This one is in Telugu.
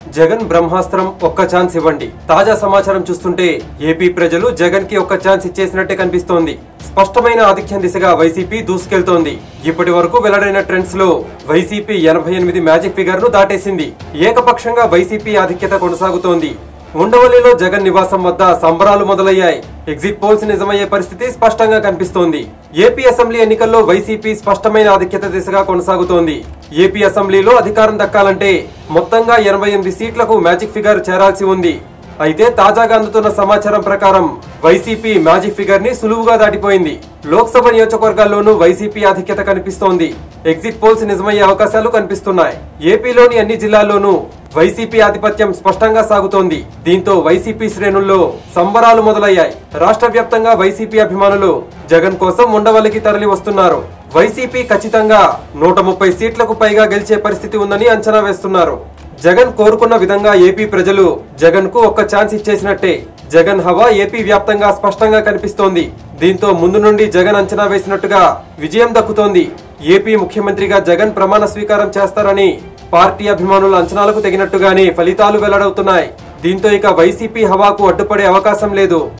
జగన్ బ్రహ్మాస్త్రం ఒక్క ఛాన్స్ ఇవ్వండి తాజా సమాచారం చూస్తుంటే ఏపీ ప్రజలు జగన్ కి ఒక్క ఛాన్స్ ఇచ్చేసినట్టే కనిపిస్తోంది స్పష్టమైన ఆధిక్యం దిశగా వైసీపీ దూసుకెళ్తోంది ఇప్పటి వరకు వెల్లడైన ట్రెండ్స్ లో వైసీపీ ఎనభై ఎనిమిది మ్యాజిక్ ఫిగర్ ను దాటేసింది ఏకపక్షంగా వైసీపీ ఆధిక్యత కొనసాగుతోంది ఉండవల్లిలో జగన్ నివాసం వద్ద సంబరాలు మొదలయ్యాయి ఎగ్జిట్ పోల్స్ నిజమయ్యే పరిస్థితి స్పష్టంగా కనిపిస్తోంది ఏపీ అసెంబ్లీ ఎన్నికల్లో వైసీపీ స్పష్టమైన ఆధిక్యత దిశగా కొనసాగుతోంది ఏపీ అసెంబ్లీలో అధికారం దక్కాలంటే మొత్తంగా ఎనభై ఎనిమిది సీట్లకు మ్యాజిక్ ఫిగర్ చేరాల్సి ఉంది అయితే తాజాగా అందుతున్న సమాచారం ప్రకారం వైసీపీ మ్యాజిక్ ఫిగర్ ని సులువుగా దాటిపోయింది లోక్సభ నియోజకవర్గాల్లోనూ వైసీపీ ఆధిక్యత కనిపిస్తోంది ఎగ్జిట్ పోల్స్ నిజమయ్యే అవకాశాలు కనిపిస్తున్నాయి ఏపీలోని అన్ని జిల్లాల్లోనూ వైసీపీ ఆధిపత్యం స్పష్టంగా సాగుతోంది దీంతో వైసీపీ శ్రేణుల్లో సంబరాలు మొదలయ్యాయి రాష్ట్ర వ్యాప్తంగా వైసీపీ అభిమానులు జగన్ కోసం ఉండవల్లికి తరలి వస్తున్నారు వైసీపీ ఖచ్చితంగా నూట ముప్పై సీట్లకు పైగా గెలిచే పరిస్థితి ఉందని అంచనా వేస్తున్నారు జగన్ కోరుకున్న విధంగా ఏపీ ప్రజలు జగన్ కు ఒక్క ఛాన్స్ ఇచ్చేసినట్టే జగన్ హవా ఏపీ వ్యాప్తంగా స్పష్టంగా కనిపిస్తోంది దీంతో ముందు నుండి జగన్ అంచనా వేసినట్టుగా విజయం దక్కుతోంది ఏపీ ముఖ్యమంత్రిగా జగన్ ప్రమాణ స్వీకారం చేస్తారని పార్టీ అభిమానుల అంచనాలకు తగినట్టుగానే ఫలితాలు వెల్లడవుతున్నాయి దీంతో ఇక వైసీపీ హవాకు అడ్డుపడే అవకాశం లేదు